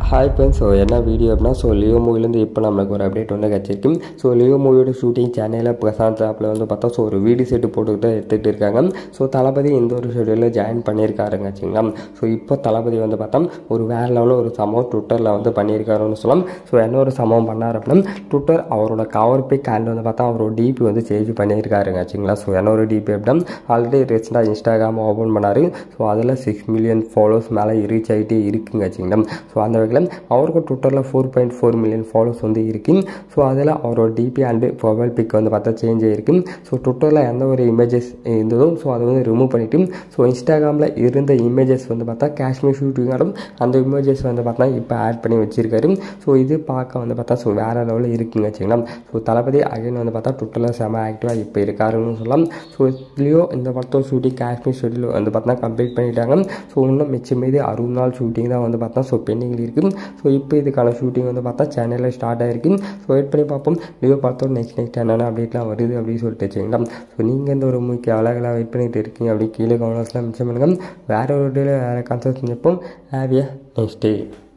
hi friends so என்ன video அப்படின்னா so Leo மூவிலேருந்து இப்போ நம்மளுக்கு ஒரு அப்டேட் வந்து கிடச்சிருக்கு ஸோ லியோ மூவியோட ஷூட்டிங் சென்னையில் பிரசாந்த் ஆப்பில் வந்து பார்த்தா ஸோ ஒரு வீடியோ செட்டு போட்டுக்கிட்டு எடுத்துகிட்டு இருக்காங்க ஸோ தளபதி இந்த ஒரு ஷெடியூலில் ஜாயின் பண்ணியிருக்காருங்க வச்சுங்களா ஸோ இப்போ தளபதி வந்து பார்த்தா ஒரு வேறு லெவலில் ஒரு சம்பவம் ட்விட்டரில் வந்து பண்ணியிருக்காருன்னு சொல்லலாம் ஸோ என்ன ஒரு சம்பவம் பண்ணார் அப்படின்னா ட்விட்டர் அவரோட கவர் பிக் அண்ட் வந்து பார்த்தா அவரோட டிபி வந்து சேஞ்ச் பண்ணியிருக்காருங்க வச்சுங்களா ஸோ என்ன ஒரு டிபி அப்படின்னா ஆல்ரெடி ரீசெண்டாக இன்ஸ்டாகிராம் ஓப்பன் பண்ணார் ஸோ அதில் சிக்ஸ் மில்லியன் ஃபாலோஸ் மேலே ரீச் ஆகிட்டே இருக்குங்க வச்சுங்களா ஸோ அந்த வகையில் அவருக்கு ட்விட்டரில் four point four million follows வந்து இருக்கு ஸோ அதில் அவரோட டிபி அண்டு ப்ரொஃபைல் பிக் வந்து பார்த்தா சேஞ்ச் ஆகிருக்கு ஸோ ட்விட்டரில் எந்த ஒரு இமேஜஸ் இருந்ததோ ஸோ அதை வந்து ரிமூவ் பண்ணிவிட்டு ஸோ இன்ஸ்டாகிராமில் இருந்த இமேஜஸ் வந்து பார்த்தா காஷ்மீர் ஷூட்டிங்காலும் அந்த இமேஜஸ் வந்து பார்த்தா இப்போ ஆட் பண்ணி வச்சிருக்காரு ஸோ இது பார்க்க வந்து பார்த்தா ஸோ வேறு லெவலில் இருக்குங்க வச்சுக்கலாம் ஸோ தளபதி அகைன் வந்து பார்த்தா ட்விட்டரில் செம ஆக்டிவாக இப்போ இருக்காருன்னு சொல்லலாம் ஸோ இதுலேயோ இந்த படத்தோட ஷூட்டிங் காஷ்மீர் ஷெடியூல் வந்து பார்த்தா கம்ப்ளீட் பண்ணிட்டாங்க ஸோ இன்னும் மிச்சம் மீது அறுபது நாள் ஷூட்டிங் தான் வந்து பார்த்தா ஸோ பெண்டிங்கில் இருக்குது ஸோ இப்போ இதுக்கான ஷூட்டிங் வந்து பார்த்தா சென்னையில் ஸ்டார்ட் ஆகிருக்கு ஸோ வெயிட் பண்ணி பார்ப்போம் லியோ பார்த்தோம் நெக்ஸ்ட் நெக்ஸ்ட் என்னென்ன அப்டேட்லாம் வருது அப்படின்னு சொல்லிட்டு வச்சுங்களா ஸோ நீங்கள் இந்த ஒரு மூவிக்கு அழகெல்லாம் வெயிட் பண்ணிட்டு இருக்கீங்க அப்படி கீழே கவனஸ்லாம் மிச்சம் பண்ணுங்கள் வேறு ஒரு டேல வேறு கான்செப்ட் செஞ்சப்போ ஹேவியா நெக்ஸ்ட் டே